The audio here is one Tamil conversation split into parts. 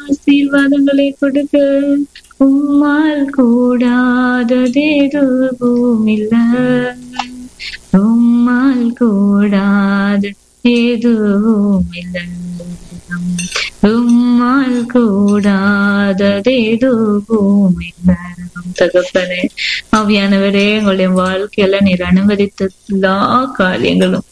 ஆசீர்வாதங்களை கொடுக்க உம்மால் கூடாததெதுவும் இல்ல உம்மால் கூடாத எதுவும் இல்லை உம்மால் கூடாததெதுவும் இல்லை தகப்பனே ஆவியானவரே எங்களுடைய வாழ்க்கையில நீர் அனுமதித்த எல்லா காரியங்களும்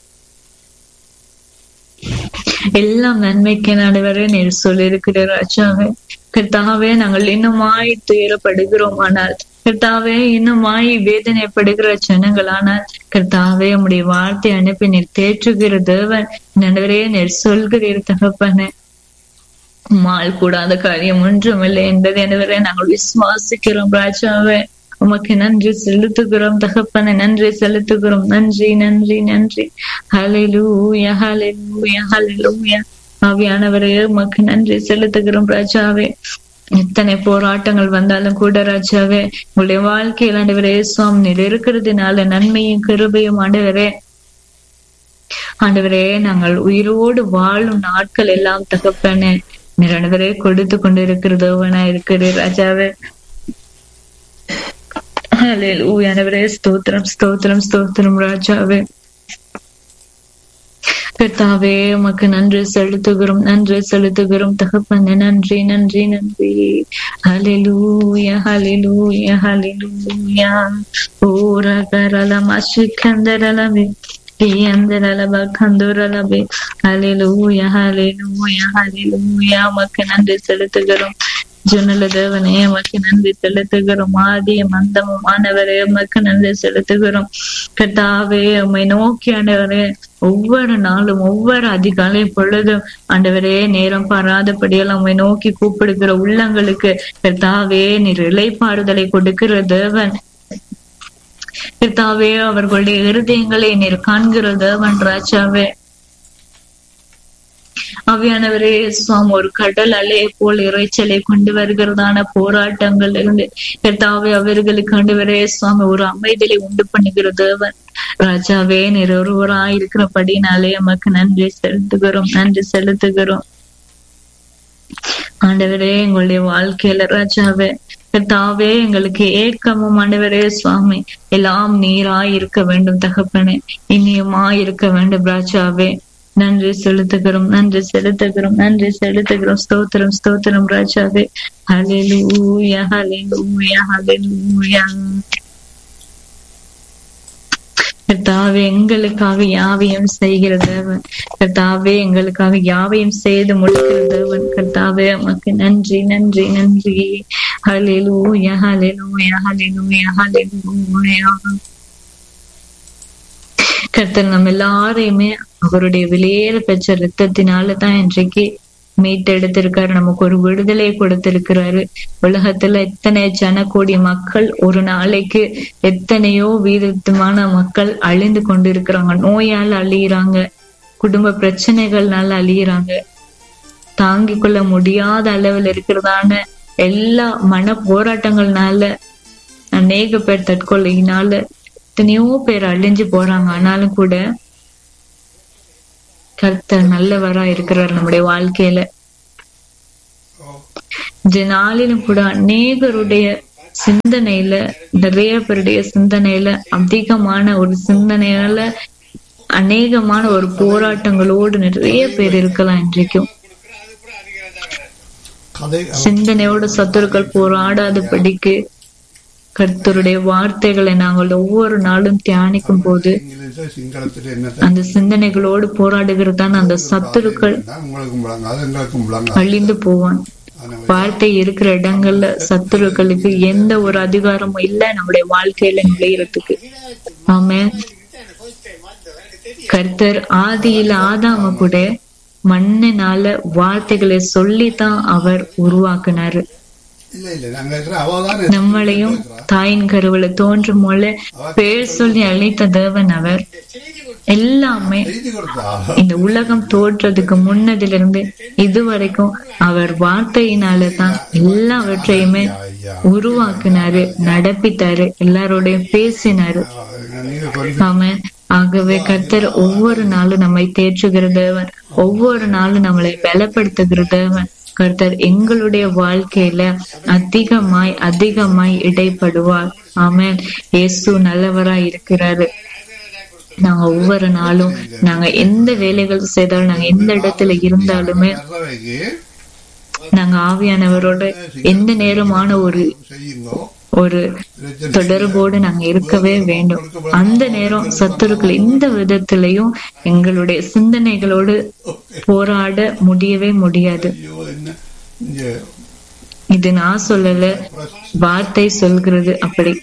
எல்லாம் நன்மைக்கு நடுவரே நீர் சொல்லியிருக்கிறார் ராஜாவே கர்த்தாவே நாங்கள் இன்னுமாய் துயரப்படுகிறோம் ஆனால் கர்த்தாவே இன்னுமாய் வேதனைப்படுகிற ஜனங்களானால் கர்த்தாவே உம்முடைய வார்த்தை அனுப்பி நீர் தேற்றுகிற தேவன் நடுவரே நீர் சொல்கிறீர் தகப்பனே மால் கூடாத காரியம் ஒன்றுமில்லை என்பதை எனவே நாங்கள் விசுவாசிக்கிறோம் ராஜாவே உமக்கு நன்றி செலுத்துகிறோம் தகப்பனை நன்றி செலுத்துகிறோம் நன்றி நன்றி நன்றி ஹalleluya ஹalleluya ஹalleluya ஆவியானவரே உமக்கு நன்றி செலுத்துகிறோம் ராஜாவே எத்தனை போராட்டங்கள் வந்தாலும் கூட ராஜாவே உங்களுடைய வாழ்க்கையில் ஆண்டவரே சுவாமி நீர் இருக்கிறதுனால நன்மையும் கிருபையும் ஆண்டவரே ஆண்டவரே நாங்கள் உயிரோடு வாழும் நாட்கள் எல்லாம் தகப்பனே நீர் ஆண்டவரே கொடுத்து கொண்டு இருக்கிறதோவனா இருக்கிற ராஜாவே ஹalleluya ஆண்டவரே ஸ்தோத்திரம் ஸ்தோத்திரம் ஸ்தோத்திரம் ராஜாவே கர்த்தாவே உமக்கு நன்றி செலுத்துகிறோம் நன்றி செலுத்துகிறோம் தகப்பனே நன்றி நன்றி நன்றி ஹalleluya ஹalleluya ஹalleluya ஓர கரல மஷிகந்தரலவே கியந்தரலப கந்துரலபே ஹalleluya ஹalleluya ஹalleluya உமக்கு நன்றி செலுத்துகிறோம் ஜுனல தேவனே உமக்கு நன்றி செலுத்துகிறோம் ஆதிய மந்தமும் ஆனவரே உமக்கு நன்றி செலுத்துகிறோம் கர்த்தாவே உம்மை நோக்கி ஆண்டவரே ஒவ்வொரு நாளும் ஒவ்வொரு அதிகாலை பொழுதும் ஆண்டவரே நேரம் பாராதபடியெல்லாம் உம்மை நோக்கி கூப்பிடுகிற உள்ளங்களுக்கு கர்த்தாவே நீர் இலைப்பாறுதலை கொடுக்கிற தேவன் கர்த்தாவே அவர்களுடைய இருதயங்களை நீர் காண்கிற தேவன் ராஜாவே அவையானவரே சுவாமி ஒரு கடல் அலையை போல் இறைச்சலை கொண்டு வருகிறதான போராட்டங்கள் இருந்து கர்த்தாவே அவர்களுக்கு ஆண்டவரே சுவாமி ஒரு அமைதலை உண்டு பண்ணுகிற தேவன் ராஜாவே நீர் ஒருவராய் இருக்கிறபடினாலே நமக்கு நன்றி செலுத்துகிறோம் நன்றி செலுத்துகிறோம் ஆண்டவரே எங்களுடைய வாழ்க்கையில ராஜாவே கர்த்தாவே எங்களுக்கு ஏக்கமும் ஆண்டவரே சுவாமி எல்லாம் நீராய் இருக்க வேண்டும் தகப்பனே இனியமாய் இருக்க வேண்டும் ராஜாவே நன்றி செலுத்துகிறோம் நன்றி செலுத்துகிறோம் நன்றி செலுத்துகிறோம் ஸ்தோத்திரம் ஸ்தோத்திரம் ராஜாவே ஹalleluya ஹalleluya ஹalleluya கர்த்தாவே எங்களுக்காக யாவையும் செய்கிற தேவன் கர்த்தாவே எங்களுக்காக யாவையும் செய்து முடிக்கிற தேவன் கர்த்தாவே உமக்கு நன்றி நன்றி நன்றி ஹalleluya ஹalleluya ஹalleluya ஹalleluya கர்த்தர் நம்ம எல்லாரையுமே அவருடைய வெளியேற பெற்ற ரத்தத்தினால தான் இன்றைக்கு மீட்டெடுத்திருக்காரு நமக்கு ஒரு விடுதலை கொடுத்திருக்கிறாரு உலகத்துல எத்தனை ஜனகோடி மக்கள் ஒரு நாளைக்கு எத்தனையோ வீதமான மக்கள் அழிந்து கொண்டிருக்கிறாங்க நோயால் அழியிறாங்க குடும்ப பிரச்சனைகள்னால அழியிறாங்க தாங்கிக் கொள்ள முடியாத அளவில் இருக்கிறதான எல்லா மன போராட்டங்கள்னால அநேக பேர் தற்கொலையினால எத்தனையோ பேர் அழிஞ்சு போறாங்க ஆனாலும் கூட கர்த்தர் நல்லவரா இருக்கிறார் நம்முடைய வாழ்க்கையில இந்த நாளிலும் கூட அநேகருடைய சிந்தனையில நிறைய பேருடைய சிந்தனையில அதிகமான ஒரு சிந்தனையால அநேகமான ஒரு போராட்டங்களோடு நிறைய பேர் இருக்கலாம் இன்றைக்கும் சிந்தனையோட சத்துருக்கள் போராடாதபடிக்கு கர்த்தருடைய வார்த்தைகளை நாங்கள் ஒவ்வொரு நாளும் தியானிக்கும் போது அந்த சிந்தனைகளோடு போராடுகிறதான அந்த சத்துருக்கள் அழிந்து போவான் வார்த்தை இருக்கிற இடங்கள்ல சத்துருக்களுக்கு எந்த ஒரு அதிகாரமும் இல்ல நம்முடைய வாழ்க்கையில நுழையறதுக்கு ஆமே கர்த்தர் ஆதியில ஆதாம கூட மண்ணினால வார்த்தைகளை சொல்லித்தான் அவர் உருவாக்குனாரு நம்மளையும் தாயின் கருவில தோன்றும் போல பேர் சொல்லி அழைத்த தேவன் அவர் எல்லாமே இந்த உலகம் தோற்றதுக்கு முன்னதிலிருந்து இதுவரைக்கும் அவர் வார்த்தையினால தான் எல்லாவற்றையுமே உருவாக்குனாரு நடப்பித்தாரு எல்லாரோடையும் பேசினாரு ஆமா ஆகவே கர்த்தர் ஒவ்வொரு நாளும் நம்மை தேற்றுகிற தேவன் ஒவ்வொரு நாளும் நம்மளை பலப்படுத்துகிற தேவன் கர்த்தர் எங்களுடைய வாழ்க்கையில அதிகமாய் அதிகமாய் இடைப்படுவார் ஆமென் இயேசு நல்லவராய் இருக்கிறாரு நாங்க ஒவ்வொரு நாளும் நாங்க எந்த வேலைகள் செய்தாலும் நாங்க எந்த இடத்துல இருந்தாலுமே கர்றவைக்கு நாங்க ஆவியானவரோட எந்த நேரமான ஒரு செய்யுங்கோ ஒரு தொடர்போடு நாங்க இருக்கவே வேண்டும் அந்த நேரம் சத்துருக்கள் எந்த விதத்திலையும் எங்களுடைய சிந்தனைகளோடு போராட முடியவே முடியாது ஐயோ என்ன இங்க இது நான் சொல்லல வார்த்தை சொல்கிறது அப்படி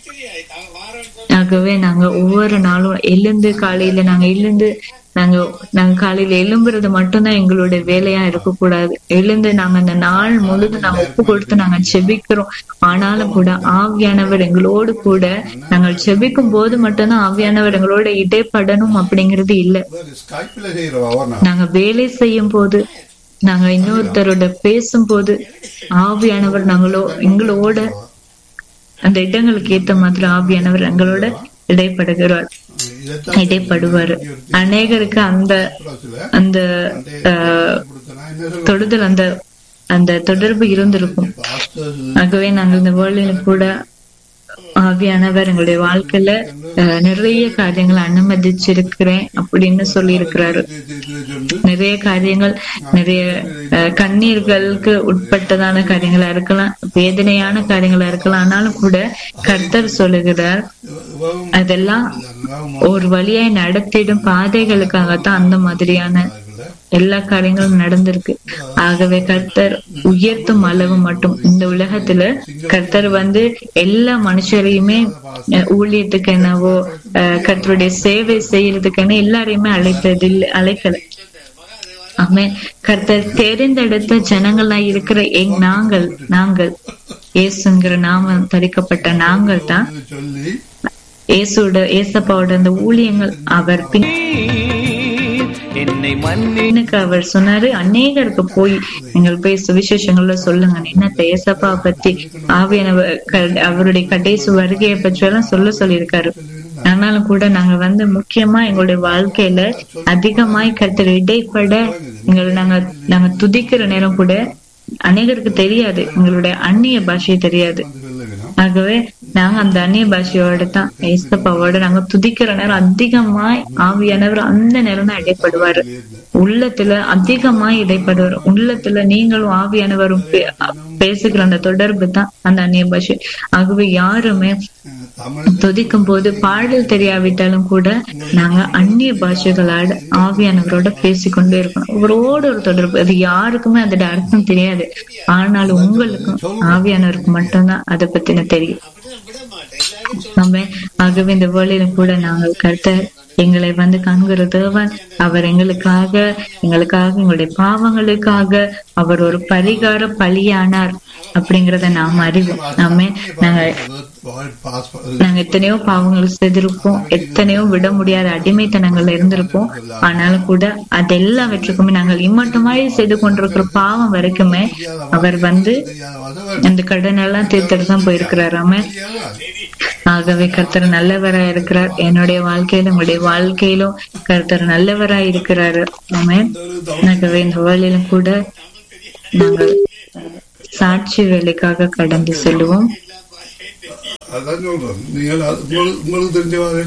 ஆகவே நாங்க ஒவ்வொரு நாளும் எழுந்து காலையில நாங்க எழுந்து நாங்க நாங்க காலையில எழும்புறது மட்டும்தான் எங்களுடைய வேலையா இருக்கக்கூடாது எழுந்து நாங்க அந்த நாள் முழுதும் நாங்க ஒப்பு கொடுத்து நாங்க செபிக்கிறோம் ஆனாலும் கூட ஆவியானவர் எங்களோடு கூட நாங்கள் செபிக்கும் போது மட்டும்தான் ஆவியானவர் எங்களோட இடைப்படணும் அப்படிங்கிறது இல்ல ஸ்கைப்ல செய்யறவா ஒரு நாள் நாங்க வேலை செய்யும் போது நாங்க இன்னொருத்தரோட பேசும்போது ஆவியானவர் நாங்களோ எங்களோட அந்த இடங்களுக்கு ஏத்த மாதிரி ஆவியானவர் எங்களோட இடைப்படுகிறார் இதைத்தான் இடைப்படுவார் அநேகருக்கு அந்த புறத்துல அந்த ஆஹ், கொடுத்தனா என்ன சொல்ல தொடுதல் அந்த அந்த தொடர்பு இருந்திருக்கும் பாஸ்டர்ஸ் ஆகவே நாங்கள் இந்த வேர்ல்டில் கூட ஆவியானவர் எங்களுடைய வாழ்க்கையில ஆஹ், நிறைய காரியங்களை அனுமதிச்சிருக்கிறேன் அப்படின்னு சொல்லி இருக்கிறாரு சொல்லு நிறைய காரியங்கள் நிறைய அஹ், கண்ணீர்களுக்கு உட்பட்டதான காரியங்களா இருக்கலாம் வேதனையான காரியங்களா இருக்கலாம் ஆனாலும் கூட கர்த்தர் சொல்லுகிறார் அதெல்லாம் ஒரு வழியாய் நடத்திடும் பாதைகளுக்காகத்தான் அந்த மாதிரியான எல்லா காரியங்களும் நடந்திருக்கு ஆகவே கர்த்தர் உயர்த்தும் அளவு மட்டும் இந்த உலகத்துல கர்த்தர் வந்து எல்லா மனுஷரையுமே அஹ், ஊழியத்துக்கு என்னவோ அஹ், கர்த்தருடைய சேவை செய்யறதுக்கென எல்லாரையுமே அழைத்ததில்லை அழைக்கல ஆமென் கர்த்தர் தேர்ந்தெடுத்த ஜனங்களா இருக்கிற எங் நாங்கள் நாங்கள் இயேசுங்கிற நாமம் தரிக்கப்பட்ட நாங்கள் தான் சொல்லி இயேசுட ஏசப்பாவோட அந்த ஊழியங்கள் அவர் பின் என்னை மன்னி எனக்கு அவர் சொன்னாரு அநேகருக்கு போய் நீங்கள் போய் சுவிசேஷங்கள்ல சொல்லுங்க என்னத்த ஏசப்பா பத்தி ஆவியானவர் க- அவருடைய கடைசி வருகையை பற்றி எல்லாம் சொல்ல சொல்லியிருக்காரு ஆனாலும் கூட நாங்க வந்து முக்கியமா எங்களுடைய வாழ்க்கையில அதிகமாய் கருத்து இடைப்பட எங்களை நாங்க நாங்க துதிக்கிற நேரம் கூட அநேகருக்கு தெரியாது எங்களுடைய அந்நிய பாஷை தெரியாது வந்து சொல்லுவேன் ஆகவே நாங்க அந்த அந்நிய பாஷையோட தான் ஏசப்பாவோட நாங்க துதிக்கிற நேரம் அதிகமாய் ஆவியானவர் அந்த நேரம் தான் இடைப்படுவாரு உள்ளத்துல அதிகமாய் இடைப்படுவார் உள்ளத்துல நீங்களும் ஆவியானவரும் பே- பேசுகிற அந்த தொடர்பு தான் அந்த அந்நிய பாஷை ஆகவே யாருமே தமிழ் துதிக்கும் போது பாடல் தெரியாவிட்டாலும் கூட நாங்க அந்நிய பாஷைகளோட ஆவியானவரோட பேசிக்கொண்டே இருக்கணும் அவரோட ஒரு தொடர்பு அது யாருக்குமே அதோட அர்த்தம் தெரியாது ஆனாலும் உங்களுக்கும் ஆவியானவருக்கு மட்டும்தான் அதை பத்தின தெரியும் ஆமே ஆகவே இந்த வேளையிலும் கூட நாங்கள் கர்த்தர் எங்களை வந்து காண்கிற தேவன் அவர் எங்களுக்காக எங்களுக்காக எங்களுடைய பாவங்களுக்காக அவர் ஒரு பரிகார பலியானார் அப்படிங்கறத நாம் அறிவோம் ஆமே நாங்க பாஸ் நாங்க எத்தனையோ பாவங்கள் செய்திருப்போம் எத்தனையோ விட முடியாத அடிமைத்தனங்கள்ல இருந்திருப்போம் ஆனாலும் கூட அது எல்லாவற்றுக்குமே நாங்கள் இம்மட்டுமாய் செய்து கொண்டிருக்கிற பாவம் வரைக்குமே அவர் வந்து அந்த கடனெல்லாம் தீர்த்துட்டு தான் போயிருக்கிறாராமே ஆகவே கர்த்தர் நல்லவரா இருக்கிறார் என்னுடைய வாழ்க்கையிலும் உங்களுடைய வாழ்க்கையிலும் கர்த்தர் நல்லவரா இருக்கிறாரு ஆமே ஆகவே இந்த வேலையிலும் கூட நாங்கள் சாட்சி வேலைக்காக கடந்து செல்லுவோம் அதான் சொல்றேன் நீங்கள் அது உங்களுக்கு உங்களுக்கு தெரிஞ்சவா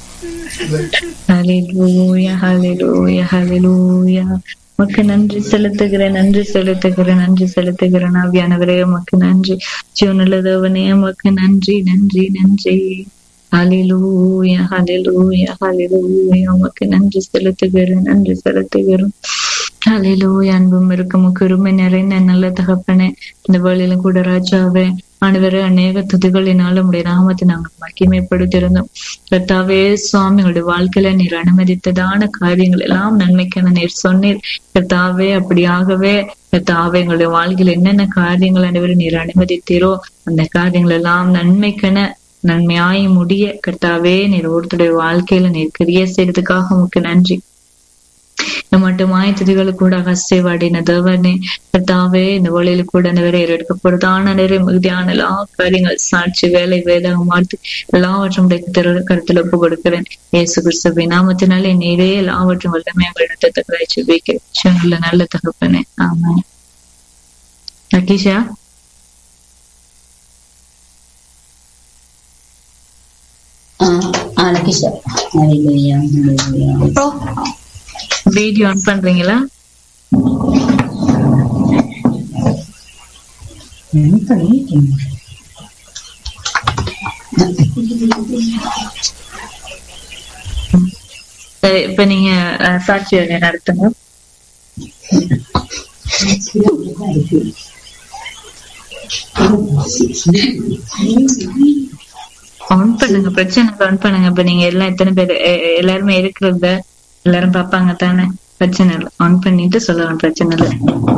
ஹalleluya ஹalleluya ஹalleluya உமக்கு நன்றி செலுத்துகிறேன் நன்றி செலுத்துகிறேன் நன்றி செலுத்துகிறேன் ஆவியானவரே உமக்கு நன்றி ஜீவனுள்ள தேவனே உமக்கு நன்றி நன்றி நன்றி ஹalleluya ஹalleluya ஹalleluya உமக்கு நன்றி செலுத்துகிறேன் நன்றி செலுத்துகிறேன் ஹalleluya அன்பும் இருக்கும் குருமை நிறைந்த நல்ல தகப்பனே இந்த வேளையிலும் கூட ராஜாவே ஆண்டவரே அநேக துதிகளினாலும் உடைய நாமத்தை நாங்கள் மகிமைப்படுத்தியிருந்தோம் கர்த்தாவே சுவாமி உங்களுடைய வாழ்க்கையில நீர் அனுமதித்ததான காரியங்கள் எல்லாம் நன்மைக்கென நீர் சொன்னீர் கர்த்தாவே அப்படியாகவே கர்த்தாவே எங்களுடைய வாழ்க்கையில என்னென்ன காரியங்கள் அனைவரும் நீர் அனுமதித்தீரோ அந்த காரியங்கள் எல்லாம் நன்மைக்கென நன்மையாய் முடிய கர்த்தாவே நீர் ஒருத்தருடைய வாழ்க்கையில நீர் கிரிய செய்யறதுக்காக உமக்கு நன்றி மட்டுமாய் துதிகள் கூட அசைவாடின தேவனே கர்த்தாவே இந்த வழியில கூட நிறைய எடுக்கப்படுதான நிறைய மிகுதியான எல்லா காரியங்கள் சாட்சி வேலை வேதாக மாற்றி எல்லாவற்றும் திரு கருத்துல ஒப்பு கொடுக்கிறேன் இயேசு கிறிஸ்துவின் நாமத்தினாலே நீரே எல்லாவற்றும் வல்லமே எடுத்து தக்கதாய் செபிக்க நல்ல நல்ல தகப்பனே ஆமாம் அகிஷா லக்கிஷா ஹalleluya ஹalleluya வீடியோ ஆன் பண்றீங்களா என்ன பண்ணிட்டீங்க சரி இப்ப நீங்க அஹ், சாட்சி வேலை நடத்துங்க ஆன் பண்ணுங்க பிரச்சனை ஆன் பண்ணுங்க இப்ப நீங்க எல்லாம் எத்தனை பேர் எ- எ- எல்லாருமே இருக்கிறத எல்லாரும் பாப்பாங்க தானே பிரச்சனை இல்லை ஆன் பண்ணிட்டு சொல்லலாம் பிரச்சனை இல்லை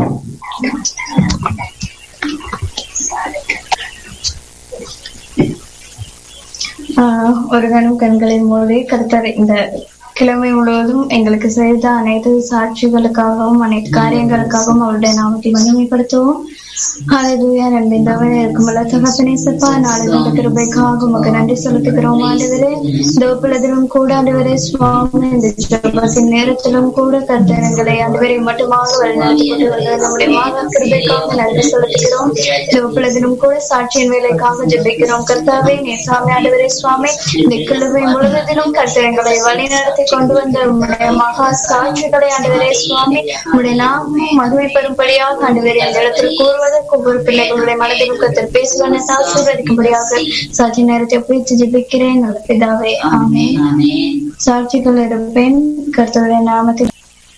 ஆஹ் ஒரு கணம் கண்களை மூடி கர்த்தர் இந்த கிழமை முழுவதும் எங்களுக்கு செய்த அனைத்து சாட்சிகளுக்காகவும் அனைத்து காரியங்களுக்காகவும் அவருடைய நாமத்தை மகிமைப்படுத்துவோம் ஹalleluya நன்மைந்தவனே இருக்குமல்ல தகப்பனே சப்பா நாளை இந்த கிருபைக்காக உமக்கு நன்றி செலுத்துகிறோம் ஆண்டவரே தோப்பிலதிலும் கூட ஆண்டவரே சுவாமி இந்த ஜெபத்தின் நேரத்திலும் கூட கர்த்தர் எங்களை ஆண்டவரை மட்டுமாக வழிநடத்தி கொண்டு வந்த நம்முடைய மாதா கிருபைக்காக நன்றி செலுத்துகிறோம் தோப்பிலதிலும் கூட சாட்சியின் வேலைக்காக ஜெபிக்கிறோம் கர்த்தாவே நேசாமி ஆண்டவரே சுவாமி இந்த கிழமை முழுவதிலும் கர்த்தர் எங்களை வழி நடத்தி கொண்டு வந்த உம்முடைய மகா சாட்சிகளை ஆண்டவரே சுவாமி உம்முடைய நாமம் மகிமைப்படும்படியாக ஆண்டவரே அந்த இடத்தில் கூறுவதற்கு ஒவ்வொரு பிள்ளைகளுடைய மனதில் கர்த்தர் பேசுவன ஆசீர்வதிக்கும்படியாக சாட்சி நேரத்தை பிடித்து ஜெபிக்கிறேன் நல்ல பிதாவே ஆமென் ஆமென் சாட்சிகள் இருப்பேன் கர்த்தருடைய நாமத்தில்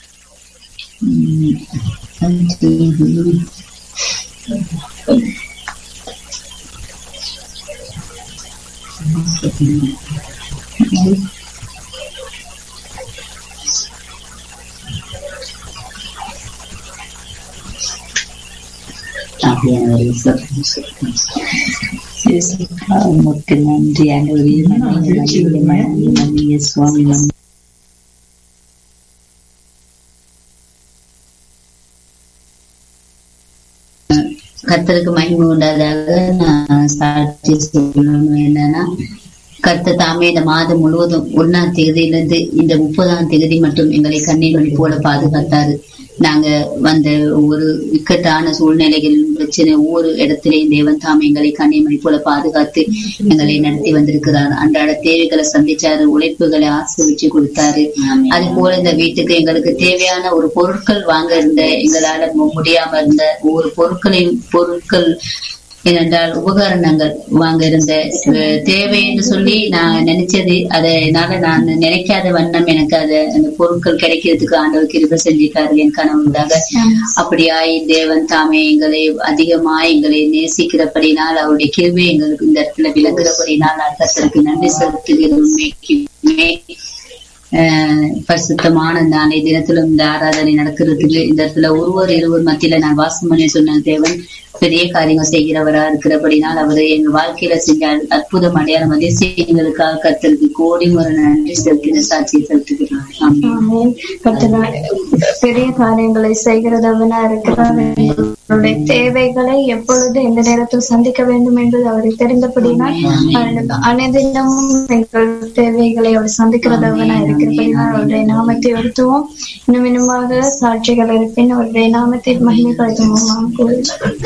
உமக்கு நன்றி ஆண்டவரே நன்றி நன்றி நன்றி நன்றி சுவாமி நன்றி கர்த்தருக்கு மகிமை உண்டாதாக நான் சாட்சி சொல்லணும் என்னன்னா கர்த்தர் தாமே இந்த மாதம் முழுவதும் ஒன்னாம் தேதியிலிருந்து இந்த முப்பதாம் தேதி மட்டும் எங்களை கண்ணீர் போல பாதுகாத்தாரு நாங்க வந்த ஒரு இக்கட்டான சூழ்நிலைகளிலும் பிரச்சனை ஒவ்வொரு இடத்திலேயும் தேவன் தாமே எங்களை கண்ணிமணி போல பாதுகாத்து எங்களை நடத்தி வந்திருக்கிறார் அன்றாட தேவைகளை சந்திச்சாரு உழைப்புகளை ஆசிர்வச்சு கொடுத்தாரு அது போல இந்த வீட்டுக்கு எங்களுக்கு தேவையான ஒரு பொருட்கள் வாங்க இருந்த எங்களால மு- முடியாம இருந்த ஒவ்வொரு பொருட்களையும் பொருட்கள் ஏனென்றால் உபகரணங்கள் வாங்க இருந்த அஹ், தேவை என்று சொல்லி நான் நினைச்சது அதனால நான் நினைக்காத வண்ணம் எனக்கு அது அந்த பொருட்கள் கிடைக்கிறதுக்கு ஆண்டவர் கிருபை செஞ்சிருக்காரு என் கனவுண்டாக அப்படியாய் தேவன் தாமே எங்களை அதிகமாய் எங்களை நேசிக்கிறபடினால் அவருடைய கிருபை எங்களுக்கு இந்த இடத்துல விளங்குறபடினால் நான் கர்த்தருக்கு நன்றி செலுத்துகிறது உண்மைக்குமே ஆஹ் பரிசுத்தமான இந்த அன்னைய தினத்திலும் இந்த ஆராதனை நடக்கிறதுக்கு இந்த இடத்துல ஒருவர் இருவர் மத்தியில நான் வாசம் பண்ணி சொன்ன தேவன் பெரிய காரியங்கள் செய்கிறவரா இருக்கிறபடினால் அவரு எங்க வாழ்க்கையில செஞ்ச அற்புதம் அடையாளம் அதிசயங்களுக்காக கர்த்தருக்கு கோடி முறை நன்றி செலுத்தின சாட்சியை செலுத்துகிறார் ஆமென். ஆமென். கர்த்தர் பெரிய காரியங்களை செய்கிறதவனா இருக்கிறார் எங்களுடைய தேவைகளை எப்பொழுது எந்த நேரத்தில் சந்திக்க வேண்டும் என்பது அவரை தெரிந்தபடினால் அவருக்கு அனைதினமும் எங்கள் தேவைகளை அவர் சந்திக்கிறதவனா இருக்கிறபடினால் அவருடைய நாமத்தை உயர்த்துவோம் இன்னும் இன்னுமாக சாட்சிகள் இருப்பின் அவருடைய நாமத்தை மகிமைப்படுத்துவோம் நாம் கூறி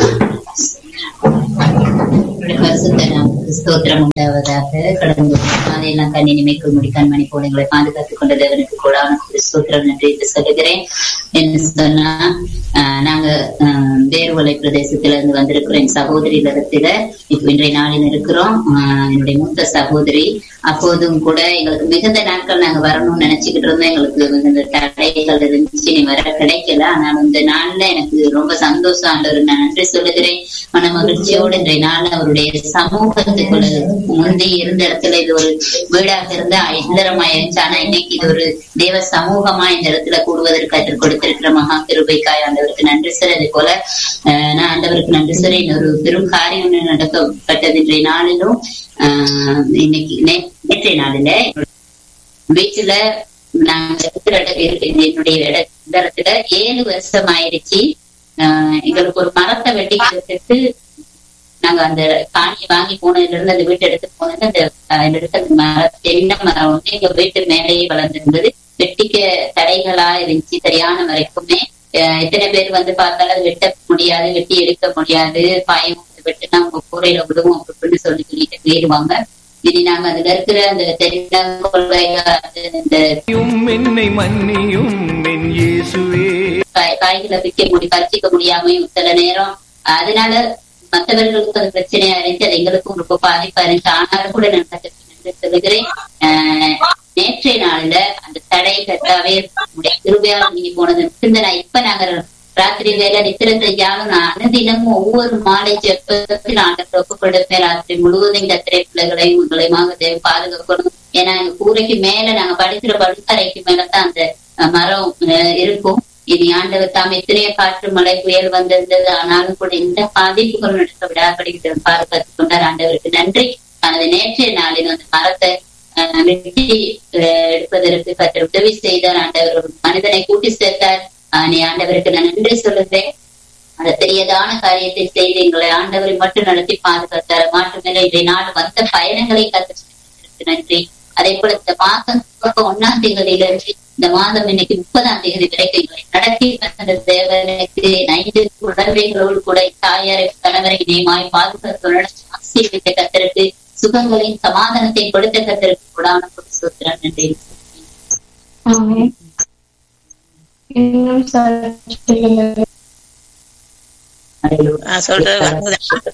உங்களுடைய பரிசுத்த நாமத்துக்கு ஸ்தோத்திரம் உண்டாவதாக கடந்து அதையெல்லாம் கண்ணி நிமைக்கு முடி கண்மணி போல எங்களை பாதுகாத்துக் கொண்ட தேவனுக்கு கூடான ஸ்தோத்திரம் நன்றி என்று சொல்லுகிறேன் என்ன சொன்னா ஆஹ், நாங்க ஆஹ், வேறுவலை பிரதேசத்துல இருந்து வந்திருக்கிறோம் என் சகோதரி இடத்துல இப்போ இன்றைய நாளில் இருக்கிறோம் ஆஹ், என்னுடைய மூத்த சகோதரி அப்போதும் கூட எங்களுக்கு மிகுந்த நாட்கள் நாங்க வரணும்னு நினைச்சுக்கிட்டு இருந்தோம் எங்களுக்கு மிகுந்த தடைகள் இருந்துச்சு நீ வர கிடைக்கல ஆனால் இந்த நாள்ல எனக்கு ரொம்ப சந்தோஷம் ஆண்டவர் நான் நன்றி சொல்லுகிறேன் மன மகிழ்ச்சியோடு இன்றைய நாள் அவருடைய சமூகத்துக்குள்ள முந்தி இருந்த இடத்துல இது ஒரு வீடாக இருந்தா இந்தரமா இருந்துச்சு ஆனா இன்னைக்கு இது ஒரு தேவ சமூகமா இந்த இடத்துல கூடுவதற்கு கற்றுக் கொடுத்திருக்கிற மகா கிருபைக்காய் ஆண்டவருக்கு நன்றி சார் அதே போல அஹ், நான் ஆண்டவருக்கு நன்றி சார் இன்னொரு பெரும் காரியம் ஒண்ணு நடக்கப்பட்டது இன்றைய நாளிலும் ஆஹ், இன்னைக்கு நே- நேற்றைய நாளில வீட்டுல நாங்க இருக்கிற இட- இருக்கு- என்னுடைய இட- இந்த இடத்துல ஏழு வருஷம் ஆயிடுச்சு ஆஹ் எங்களுக்கு ஒரு மரத்தை வெட்டி கொடுத்துட்டு நாங்க அந்த காணியை வாங்கி போனதுல இருந்து அந்த வீட்டை எடுத்து போனது அந்த ஆஹ் இந்த இடத்துல அந்த மர தென்னை மரம் வந்து எங்க வீட்டு மேலேயே வளர்ந்திருந்தது வெட்டிக்க தடைகளா இருந்துச்சு சரியான வரைக்குமே அஹ் எத்தனை பேர் வந்து பார்த்தாலும் அது வெட்ட முடியாது வெட்டி எடுக்க முடியாது பாயம் வெட்டினா உங்க கூரையில விடுவோம் அப்படின்னு சொல்லி சொல்லிட்டு போயிடுவாங்க இனி நாங்க அதுல இருக்கிற அந்த தெரியாத கொள்கைகள், அந்த மன்னியும் என்னை மன்னியும் என் இயேசுவே காய்- காய்களை விற்க முடி பறிச்சிக்க முடியாமையும் சில நேரம் அதனால மற்றவர்களுக்கு அது பிரச்சனையா இருந்துச்சு அது எங்களுக்கும் ரொம்ப பாதிப்பா இருந்துச்சு ஆனாலும் கூட நான் கற்றுக்கு நன்றி சொல்லுகிறேன் ஆஹ் நேற்றைய நாள்ல அந்த தடை கட்டாவே உடைய கிருபையால் நீங்க போனது சிந்தனை இப்ப நாங்க ராத்திரி வேலை நித்திரம் செய்யாலும் நான் அனுதினமும் ஒவ்வொரு மாலை ஜெபத்தில் ஆண்டவர் ஒப்பு கொடுப்பேன் ராத்திரி முழுவதும் இந்த திரை பிள்ளைகளையும் உங்களையுமாக தேவை பாதுகாக்கணும் ஏன்னா எங்க கூரைக்கு மேல நாங்க படிக்கிற படுக்கறைக்கு மேலதான் அந்த அஹ், மரம் அஹ், இருக்கும் இனி ஆண்டவர் தாம் எத்தனையோ காற்று மழை புயல் வந்திருந்தது ஆனாலும் கூட இந்த பாதிப்புகள் நடக்க விடாபடி பாதுகாத்துக் கொண்டார் ஆண்டவருக்கு நன்றி தனது நேற்றைய நாளில் அந்த மரத்தை அஹ், வெட்டி அஹ், எடுப்பதற்கு கத்தர் உதவி செய்தார் ஆண்டவர் ஒரு மனிதனை கூட்டி சேர்த்தார் அஹ், நீ ஆண்டவருக்கு நான் நன்றி சொல்லுகிறேன் அந்த பெரியதான காரியத்தை செய்து எங்களை ஆண்டவரை மட்டும் நடத்தி பாதுகாத்தார் மாற்றமில்லை இன்றைய நாள் வந்த பயணங்களை கத்து நன்றி அதே போல இந்த மாதம் துவக்கம் ஒன்னாம் தேதியில இருந்து இந்த மாதம் இன்னைக்கு முப்பதாம் தேதி வரைக்கும் எங்களை நடத்தி வந்த தேவனுக்கு ஐந்து குழந்தைகளோடு கூட தாயாரை கணவரை நியமாய் பாதுகாத்து ஆசீர்வித்த கத்தருக்கு சுகங்களையும் சமாதானத்தையும் கொடுத்த கத்தருக்கு கூடான சுத்திரம் நன்றி ஆமென். இன்னும் சாட்சிகள் நான் சொல்றது வழங்குதா?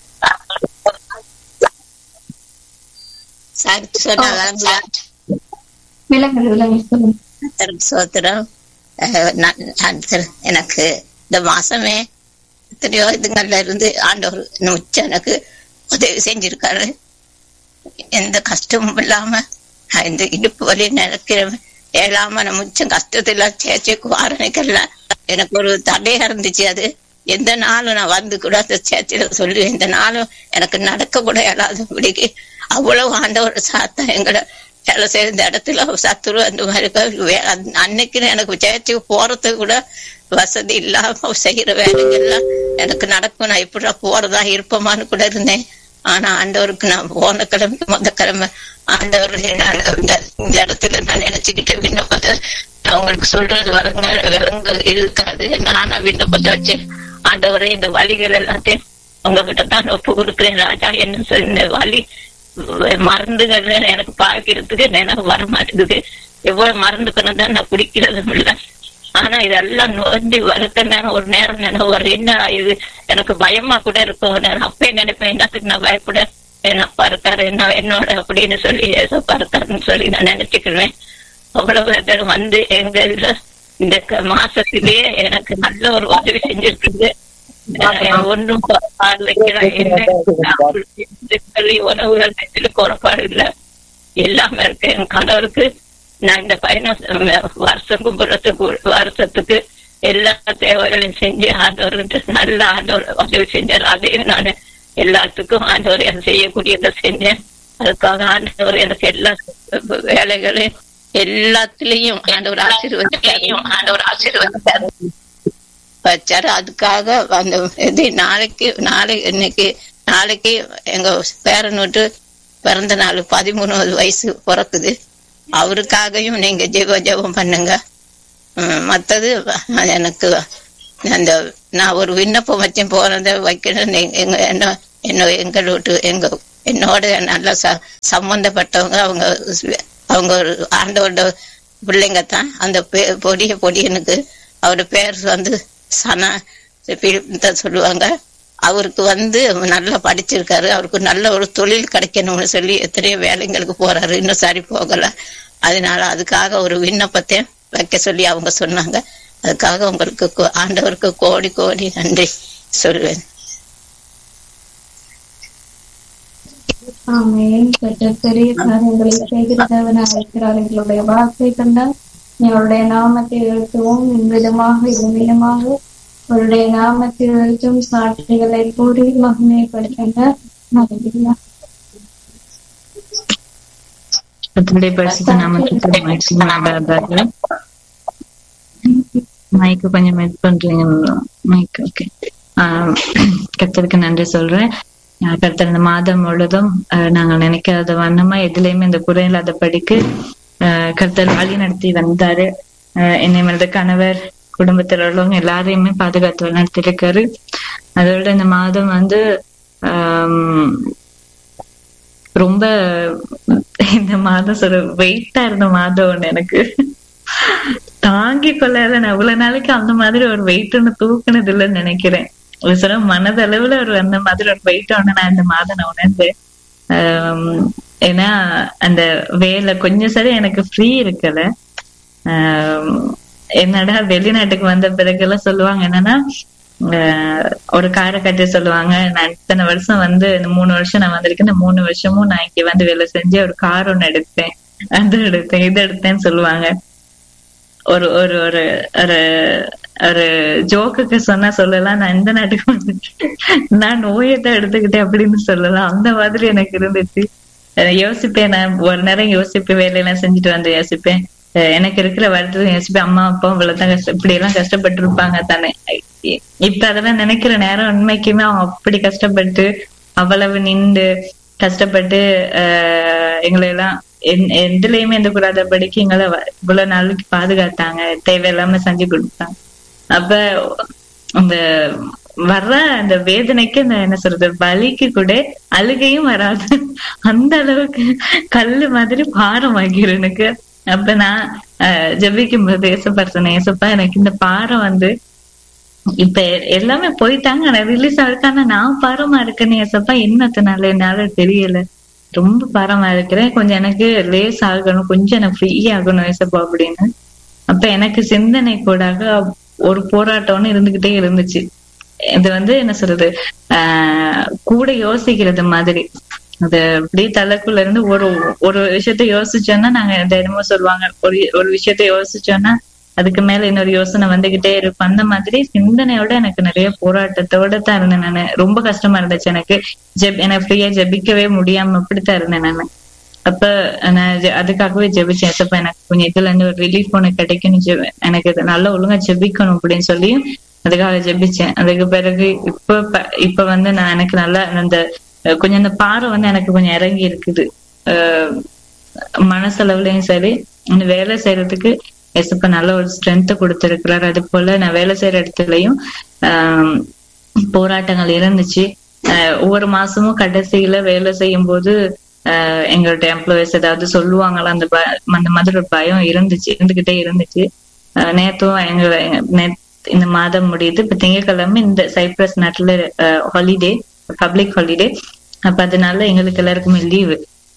சாட்சி சொன்னா வழங்குதா? விலங்கு விலங்கு சொல்லுங்க கர்த்தருக்கு ஸ்தோத்திரம் அஹ் நான் நான் திரு- எனக்கு இந்த மாசமே எத்தனையோ இதுங்கள்ல இருந்து ஆண்டவர் உச்ச எனக்கு உதவி செஞ்சிருக்காரு எந்த கஷ்டமும் இல்லாம நான் இந்த இடுப்பு வலி நினைக்கிறேன் ஏழாம நான் முச்சம் கஷ்டத்துல சேச்சைக்கு வாரணைக்கல எனக்கு ஒரு தடையா இருந்துச்சு அது எந்த நாளும் நான் வந்து கூட அந்த சேச்சில சொல்லுவேன் இந்த நாளும் எனக்கு நடக்க கூட இயலாதபடிக்கு அவ்வளவு ஆண்டவர் சாத்தா எங்களை வேலை செய்யற இந்த இடத்துல சத்துரு அந்த மாதிரி இருக்க வே- அந்த- அன்னைக்கு எனக்கு சேர்ச்சுக்கு போறதுக்கு கூட வசதி இல்லாம செய்யற வேலைகள்லாம் எனக்கு நடக்கும் நான் இப்படி போறதா இருப்போமான்னு கூட இருந்தேன் ஆனா ஆண்டவருக்கு நான் போன கிழமை மொத கிழமை ஆண்டவர் நான் இந்த இந்த இடத்துல நான் நினைச்சுக்கிட்டு விண்ணப்பத்தை நான் உங்களுக்கு சொல்றது வரங்க விலங்கு இருக்காது நானா விண்ணப்பத்தை வச்சேன் ஆண்டவரே இந்த வழிகள் எல்லாத்தையும் உங்ககிட்ட தான் ஒப்பு கொடுக்குறேன் ராஜா என்ன சொல் இந்த வழி மருந்துகள் எனக்கு பாக்கிறதுக்கு நினைவு வர மாட்டேங்குது எவ்வளவு மருந்துக்கணும் தான் நான் குடிக்கிறதும் இல்லை ஆனா இதெல்லாம் நோண்டி வருத்த நேரம் ஒரு நேரம் நினைவு வரும் என்ன இது எனக்கு பயமா கூட இருக்கும் ஒரு நேரம் அப்பயே நினைப்பேன் என்னத்துக்கு நான் பயப்பட என்னப்பா இருக்காரு என்ன என்னோட அப்படின்னு சொல்லி ஏசப்பா இருக்காருன்னு சொல்லி நான் நினைச்சுக்கிறேன் அவ்வளவு பேர் வந்து எங்க இதுல இந்த க- மாசத்திலேயே எனக்கு நல்ல ஒரு உதவி செஞ்சிருக்குது அஹ் ஒண்ணும் குறைபாடு வைக்கல என்ன உணவுகள் நெத்தில குறைபாடு இல்ல எல்லாமே இருக்கு என் கணவருக்கு நான் இந்த பயணம் வருஷம் கும்புறத்துக்கு வருஷத்துக்கு எல்லா தேவைகளையும் செஞ்சு ஆண்டவர் நல்ல ஆண்டவர் உதவி செஞ்சார் அதையும் நான் எல்லாத்துக்கும் ஆண்டவர் எனக்கு செய்யக்கூடியதை செஞ்சேன் அதுக்காக ஆண்டவர் எனக்கு எல்லா வேலைகளையும் எல்லாத்துலயும் ஆண்டவர் ஆசீர்வதிச்சாரையும் ஆண்டவர் ஆசீர்வதிச்சாரு வச்சாரு அதுக்காக அந்த இது நாளைக்கு நாளை இன்னைக்கு நாளைக்கு எங்க பேரன் விட்டு பிறந்த நாள் பதிமூணாவது வயசு பிறக்குது அவருக்காகவும் நீங்க ஜெப ஜெபம் பண்ணுங்க உம், மத்தது எனக்கு அந்த நான் ஒரு விண்ணப்பம் வச்சு போனதை வைக்கணும் நீங்க எங்க என்ன என்ன எங்க வீட்டு எங்க என்னோட நல்ல ச சம்பந்தப்பட்டவங்க அவங்க அவங்க ஒரு ஆண்டோட பிள்ளைங்க தான் அந்த பே- பொடிய பொடியனுக்கு அவரு பேர் வந்து சனா பிலிப் தான் சொல்லுவாங்க அவருக்கு வந்து நல்லா படிச்சிருக்காரு அவருக்கு நல்ல ஒரு தொழில் கிடைக்கணும்னு சொல்லி எத்தனையோ வேலைங்களுக்கு போறாரு இன்னும் சரி போகல அதனால அதுக்காக ஒரு விண்ணப்பத்தை வைக்க சொல்லி அவங்க சொன்னாங்க அதுக்காக உங்களுக்கு கோ- ஆண்டவருக்கு கோடி கோடி நன்றி சொல்லுவேன் ஆமென் கர்த்தர் பெரிய காரியங்களை செய்கிறதவனாக இருக்கிறார் எங்களுடைய வார்த்தை கண்டால் எங்களுடைய நாமத்தை எழுத்துவோம் இவ்விதமாக இவ்விதமாக அவருடைய நாமத்தை எழுத்தும் சாட்சிகளை கூறி மகிமைப்படுத்துங்க ஹalleluya. கர்த்தருடைய பரிசுத்த நாமத்துக்கு மகிமையாக மைக்கு கொஞ்சம் மெட் பண்றீங்க மைக் ஓகே கர்த்தருக்கு நன்றி சொல்றேன் ஆஹ் கர்த்தர் இந்த மாதம் முழுதும் ஆஹ் நாங்கள் நினைக்காத வண்ணமா எதுலயுமே இந்த குறையில்லாத படிக்கு ஆஹ் கர்த்தர் வழி நடத்தி வந்தாரு ஆஹ் என்னை எனது கணவர் குடும்பத்தில் உள்ளவங்க எல்லாரையுமே பாதுகாத்து நடத்திருக்காரு அதோட இந்த மாதம் வந்து ஆம், ரொம்ப இந்த மாதம் சொல்ற வெயிட்டா இருந்த மாதம் ஒண்ணு எனக்கு தாங்கி கொள்ளாத நான் இவ்வளவு நாளைக்கு அந்த மாதிரி ஒரு வெயிட் ஒண்ணு தூக்குனது இல்லைன்னு நினைக்கிறேன் ஒரு சில மனதளவுல ஒரு அந்த மாதிரி ஒரு வெயிட் ஒண்ணு நான் இந்த மாதம் நான் உணர்ந்தேன் ஆம், ஏன்னா அந்த வேலை கொஞ்சம் சரி எனக்கு ஃப்ரீ இருக்கல ஆம், என்னடா வெளிநாட்டுக்கு வந்த பிறகெல்லாம் சொல்லுவாங்க என்னன்னா ஆஹ், ஒரு காரை கட்டி சொல்லுவாங்க நான் இத்தனை வருஷம் வந்து இந்த மூணு வருஷம் நான் வந்திருக்கேன் இந்த மூணு வருஷமும் நான் இங்க வந்து வேலை செஞ்சு ஒரு கார் ஒண்ணு எடுத்தேன் அது எடுத்தேன் இது எடுத்தேன்னு சொல்லுவாங்க ஒரு ஒரு ஒரு ஒரு ஒரு ஜோக்குக்கு சொன்னா சொல்லலாம் நான் இந்த நாட்டுக்கு வந்துட்டேன் நான் நோயை தான் எடுத்துக்கிட்டேன் அப்படின்னு சொல்லலாம் அந்த மாதிரி எனக்கு இருந்துச்சு அஹ் யோசிப்பேன் நான் ஒரு நேரம் யோசிப்பேன் வேலையெல்லாம் செஞ்சுட்டு வந்து யோசிப்பேன் அஹ் எனக்கு இருக்கிற வருத்தத்தை யோசிப்பேன் அம்மா அப்பா இவ்வளவுதான் கஷ்டம் இப்படி எல்லாம் கஷ்டப்பட்டு இருப்பாங்க தானே இ- இப்ப அதெல்லாம் நினைக்கிற நேரம் உண்மைக்குமே அவங்க அப்படி கஷ்டப்பட்டு அவ்வளவு நின்று கஷ்டப்பட்டு ஆஹ் எங்களை எல்லாம் எந்- எதுலயுமே எந்த கூடாதபடிக்கு எங்களை வ- இவ்வளவு நாளுக்கு பாதுகாத்தாங்க தேவையில்லாம செஞ்சு கொடுத்தாங்க அப்ப அந்த வர்ற அந்த வேதனைக்கு அந்த என்ன சொல்றது வலிக்கு கூட அழுகையும் வராது அந்த அளவுக்கு கல்லு மாதிரி பாரம் ஆகிரும் எனக்கு அப்ப நான் ஆஹ் ஜெபிக்கும் போது ஏசப்பா ஏசப்பா எனக்கு இந்த பாரம் வந்து இப்ப எ- எல்லாமே போயிட்டாங்க ஆனா ரிலீஸ் ஆயிருக்கான நான் பாரமா இருக்கேன்னு ஏசப்பா என்னத்தினால என்னால தெரியல ரொம்ப பாரமா இருக்கிறேன் கொஞ்சம் எனக்கு லேஸ் ஆகணும் கொஞ்சம் எனக்கு ஃப்ரீ ஆகணும் ஏசப்பா அப்படின்னு அப்ப எனக்கு சிந்தனை கூடாக ஒரு போராட்டம்னு இருந்துகிட்டே இருந்துச்சு இது வந்து என்ன சொல்றது ஆஹ் கூட யோசிக்கிறது மாதிரி அது அப்படியே தலைக்குள்ள இருந்து ஒரு ஒரு விஷயத்த யோசிச்சோன்னா நாங்க இந்த என்னமோ சொல்லுவாங்க ஒரு ஒரு விஷயத்த யோசிச்சோன்னா அதுக்கு மேல இன்னொரு யோசனை வந்துகிட்டே இருக்கும் அந்த மாதிரி சிந்தனையோட எனக்கு நிறைய போராட்டத்தோட தான் இருந்தேன் நானு ரொம்ப கஷ்டமா இருந்துச்சு எனக்கு ஜெப் எனக்கு ஃப்ரீயா ஜெபிக்கவே முடியாம அப்படித்தான் இருந்தேன் நானு அப்ப நான் ஜெ- அதுக்காகவே ஜெபிச்சேன் ஏசப்பா எனக்கு கொஞ்சம் இதுல இருந்து ஒரு ரிலீஃப் ஒண்ணு கிடைக்கணும் ஜெப- எனக்கு இது நல்லா ஒழுங்கா ஜெபிக்கணும் அப்படின்னு சொல்லி அதுக்காக ஜெபிச்சேன் அதுக்கு பிறகு இப்ப ப- இப்ப வந்து நான் எனக்கு நல்லா அந்த அஹ், கொஞ்சம் அந்த பாறை வந்து எனக்கு கொஞ்சம் இறங்கி இருக்குது அஹ், மனசளவுலயும் சரி இந்த வேலை செய்யறதுக்கு எசப்ப நல்ல ஒரு ஸ்ட்ரென்த் கொடுத்திருக்கிறார் அது போல நான் வேலை செய்யற இடத்துலயும் ஆஹ் போராட்டங்கள் இருந்துச்சு ஆஹ் ஒவ்வொரு மாசமும் கடைசியில வேலை செய்யும் போது ஆஹ் எங்களோட எம்ப்ளாயிஸ் ஏதாவது சொல்லுவாங்களா அந்த ப- அந்த மாதிரி ஒரு பயம் இருந்துச்சு இருந்துகிட்டே இருந்துச்சு ஆஹ் நேத்தும் எங்க நேத்- இந்த மாதம் முடியுது இப்ப திங்கட்கிழமை இந்த சைப்ரஸ் நாட்டுல ஹாலிடே பப்ளிக் ஹாலிடே அப்ப அதனால எங்களுக்கு எல்லாருக்குமே லீவு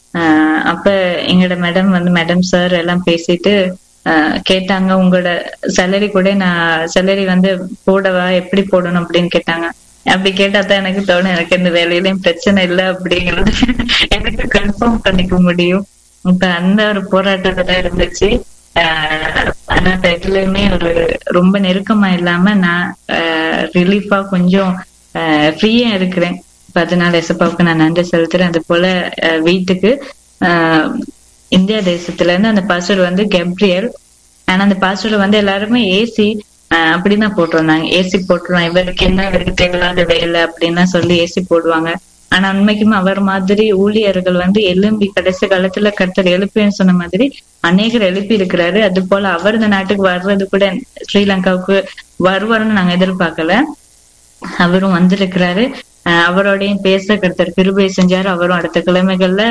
அப்ப எங்களோட மேடம் வந்து மேடம் சார் எல்லாம் பேசிட்டு ஆஹ் கேட்டாங்க உங்களோட சேலரி கூட நான் சேலரி வந்து போடவா எப்படி போடணும் அப்படின்னு கேட்டாங்க அப்படி கேட்டா தான் எனக்கு தோணும் எனக்கு இந்த வேலையிலயும் பிரச்சனை இல்லை அப்படிங்கறது எனக்கு கன்ஃபார்ம் பண்ணிக்க முடியும் இப்ப அந்த ஒரு போராட்டத்துல தான் இருந்துச்சு ஆஹ் ஆனா அந்த இதுலயுமே ஒரு ரொம்ப நெருக்கமா இல்லாம நான் ரிலீஃபா கொஞ்சம் ஃப்ரீயா இருக்கிறேன் இப்ப அதனால எசப்பாவுக்கு நான் நன்றி செலுத்துறேன் அது போல ஆஹ் வீட்டுக்கு ஆஹ் இந்தியா தேசத்துல இருந்து அந்த பாஸ்டர் வந்து கெப்ரியல் ஆனா அந்த பாஸ்டர்ல வந்து எல்லாருமே ஏசி அப்படிதான் போட்டிருந்தாங்க ஏசி போட்டுருவாங்க இவருக்கு என்ன இவருக்கு தேவையில்லாத வேலை அப்படின்னு சொல்லி ஏசி போடுவாங்க ஆனா உண்மைக்குமே அவர் மாதிரி ஊழியர்கள் வந்து எழும்பி கடைசி காலத்துல கருத்தர் எழுப்பின்னு சொன்ன மாதிரி அநேகர் எழுப்பி இருக்கிறாரு அது போல அவர் இந்த நாட்டுக்கு வர்றது கூட ஸ்ரீலங்காவுக்கு வருவாருன்னு நாங்க எதிர்பார்க்கல அவரும் வந்திருக்கிறாரு அஹ் அவரோடையும் பேச கருத்தர் கிருபை செஞ்சாரு அவரும் அடுத்த கிழமைகள்ல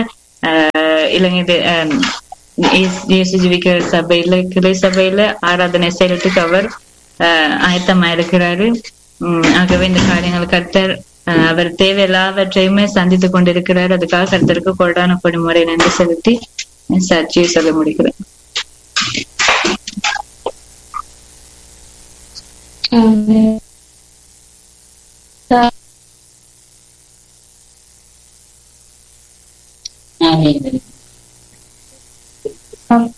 ஆஹ் இலங்கை தே- ஆஹ் இயேசு- இயேசு ஜீவிக்கிற சபையில கிளை சபையில ஆராதனை செய்யறதுக்கு அவர் ஆஹ் ஆயத்தமா இருக்கிறாரு உம் ஆகவே இந்த காரியங்கள் கர்த்தர் ஆஹ் அவர் தேவையில்லாவற்றையுமே சந்தித்து கொண்டிருக்கிறார் அதுக்காக கர்த்தருக்கு கொடான பொடிமுறை நன்றி செலுத்தி என் சாட்சியை சொல்ல முடிக்கிறேன் ஆமென். அப்ப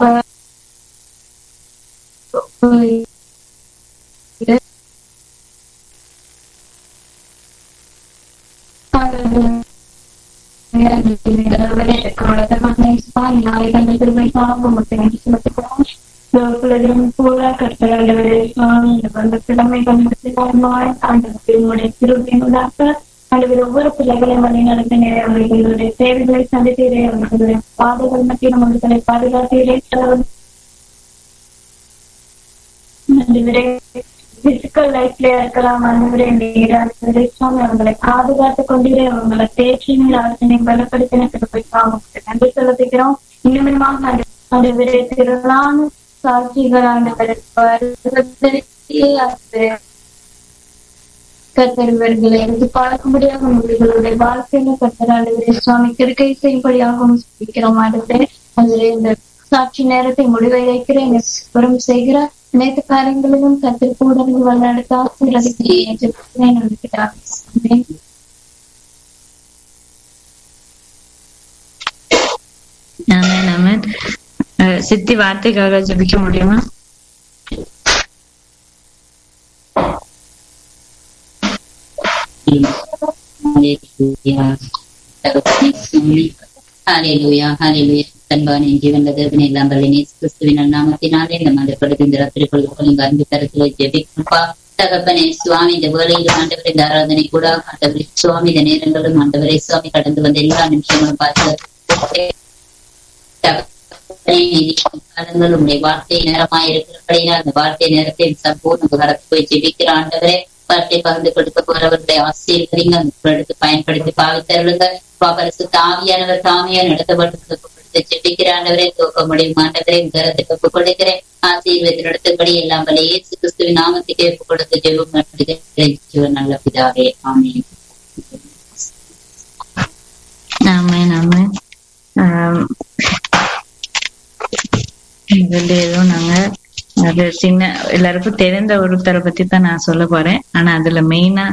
ஒவ்வொரு பிள்ளைகளையும் வழி நடத்த அவர்களுடைய தேவைகளை சந்தித்தீரே அவர்களுடைய பாதைகள் மத்தியில் அவர்களை பாதுகாத்தீரே ஆண்டவரே பிசிக்கல் லைஃப்ல இருக்கலாம் ஆண்டவரே நீராண்டவரே சுவாமி அவங்களை பாதுகாத்து கொண்டிரே அவங்களை தேற்றி நீர் ஆலோசனை பலப்படுத்தின கிருபைக்காக நன்றி செலுத்துகிறோம் இன்னுமாக ஆண்டவரே திரளான சாட்சிகள் ஆண்டவரே வருவதற்கே ஆண்டவரே கத்தர்வர்களை எடுத்து பார்க்க முடியாத உங்களுடைய வாழ்க்கையில கத்தராளுடைய சுவாமி கிருக்கை செய்யும்படியாகவும் சொல்லிக்கிறோம் ஆண்டவரே அதிலே இந்த சாட்சி நேரத்தை முடிவை வைக்கிறேன் புறம் செய்கிற அனைத்து காரியங்களிலும் கத்திற்கு உடனே வழிநடத்த ஆசீர்வதிக்கிறேன் என்று நம்பிக்கிறார் ஆமென் ஆமென் அஹ் சித்தி வார்த்தைக்காக ஜெபிக்க முடியுமா ஹalleluya ஹalleluya அன்பான ஜீவன் தேவனே எல்லாம் வல்ல இயேசு கிறிஸ்துவின் நாமத்தினாலே இந்த மதப்படுத்த இந்த ராத்திரிக்குள் உங்க அன்பு கருத்துல ஜெபிக்கப்பா தகப்பனே சுவாமி இந்த வேலையில் ஆண்டவர் இந்த ஆராதனை கூட ஆண்டவரே சுவாமி இந்த நேரங்களும் ஆண்டவரே சுவாமி கடந்து வந்த எல்லா நிமிஷங்களும் பார்த்து காலங்கள் உங்களுடைய வார்த்தை நேரமாய் இருக்கிறபடியா அந்த வார்த்தை நேரத்தை சம்பூர்ண கடத்து போய் ஜெபிக்கிற ஆண்டவரே வார்த்தை பகிர்ந்து கொடுக்க போறவர்களை ஆசீர்வதிங்க அந்த எடுத்து பயன்படுத்தி பாவித்தருளுங்க பாபரசு தாவியானவர் தாமியா நடத்தப்பட்டு ஜெபிக்கிற ஆண்டவரே தூக்க முடியும் ஆண்டவரே கரத்துக்கு ஒப்பு கொடுக்கிறேன் ஆசீர்வதித்து நடத்தபடி எல்லாம் வல்ல இயேசு கிறிஸ்துவின் நாமத்துக்கு ஒப்பு கொடுத்து ஜெபம் நல்ல பிதாவே ஆமென் ஆமென் ஆமென் ஆம். இதுல ஏதோ நாங்க அது சின்ன எல்லாருக்கும் தெரிந்த ஒருத்தரை பத்தி தான் நான் சொல்ல போறேன் ஆனா அதுல மெயினா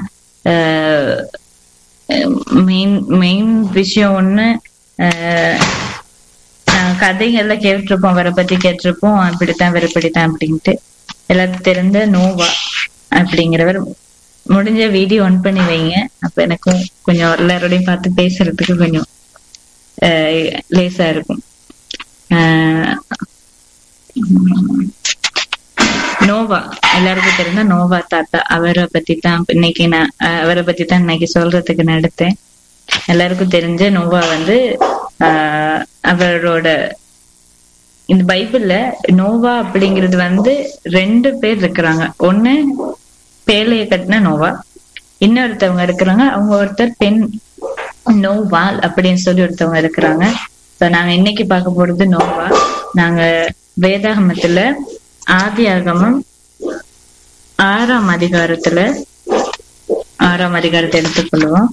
மெயின் மெயின் விஷயம் ஒண்ணு ஆஹ், நான் கதைகள்ல கேட்டிருப்போம் அவரை பத்தி கேட்டிருப்போம் அப்படித்தான் இவர் இப்படித்தான் அப்படின்ட்டு எல்லாருக்கும் தெரிந்த நோவா அப்படிங்கிறவர் முடிஞ்ச வீடியோ ஒன் பண்ணி வைங்க அப்ப எனக்கும் கொஞ்சம் எல்லாரோடையும் பார்த்து பேசுறதுக்கு கொஞ்சம் ஆஹ், லேசா இருக்கும் ஆஹ், உம், நோவா எல்லாருக்கும் தெரிந்த நோவா தாத்தா அவரை பத்தி தான் இன்னைக்கு நான் ஆஹ், அவரை பத்தி தான் இன்னைக்கு சொல்றதுக்கு நான் எடுத்தேன் எல்லாருக்கும் தெரிஞ்ச நோவா வந்து ஆஹ், அவரோட இந்த பைபிள்ல நோவா அப்படிங்கிறது வந்து ரெண்டு பேர் இருக்கிறாங்க ஒண்ணு பேழைய கட்டின நோவா இன்னொருத்தவங்க இருக்கிறாங்க அவங்க ஒருத்தர் பெண் நோவால் அப்படின்னு சொல்லி ஒருத்தவங்க இருக்கிறாங்க So, நாங்க இன்னைக்கு பார்க்க போறது நோவா நாங்க வேதாகமத்துல ஆதி ஆகமம் ஆறாம் அதிகாரத்துல ஆறாம் அதிகாரத்தை எடுத்துக்கொள்வோம்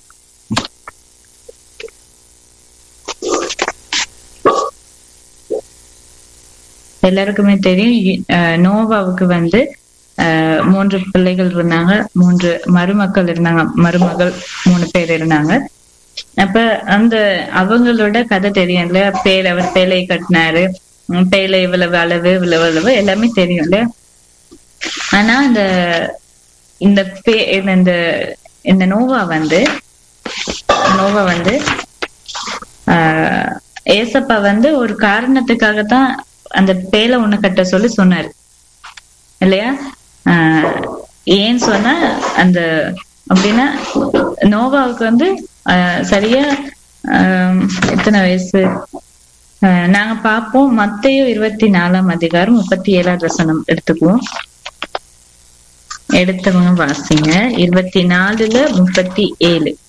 எல்லாருக்குமே தெரியும் இ- அஹ் நோவாவுக்கு வந்து அஹ், மூன்று பிள்ளைகள் இருந்தாங்க மூன்று மருமக்கள் இருந்தாங்க மருமகள் மூணு பேர் இருந்தாங்க அப்ப அந்த அவங்களோட கதை தெரியும் இல்லையா பேர் அவர் பேலை கட்டினாரு உம் பேலை இவ்வளவு அளவு இவ்வளவு அளவு எல்லாமே தெரியும் இல்லையா ஆனா இந்த இந்த பே இந்த இந்த நோவா வந்து நோவா வந்து ஆஹ் ஏசப்பா வந்து ஒரு காரணத்துக்காகத்தான் அந்த பேலை ஒண்ணு கட்ட சொல்லி சொன்னாரு இல்லையா ஆஹ் ஏன்னு சொன்னா அந்த அப்படின்னா நோவாவுக்கு வந்து ஆஹ் சரியா ஆஹ் எத்தனை வயசு ஆஹ் நாங்க பார்ப்போம் மத்தேயு இருபத்தி நாலாம் அதிகாரம் முப்பத்தி ஏழாவது வசனம் எடுத்துக்குவோம் எடுத்தவங்க வாசிங்க இருபத்தி நாலுல முப்பத்தி ஏழு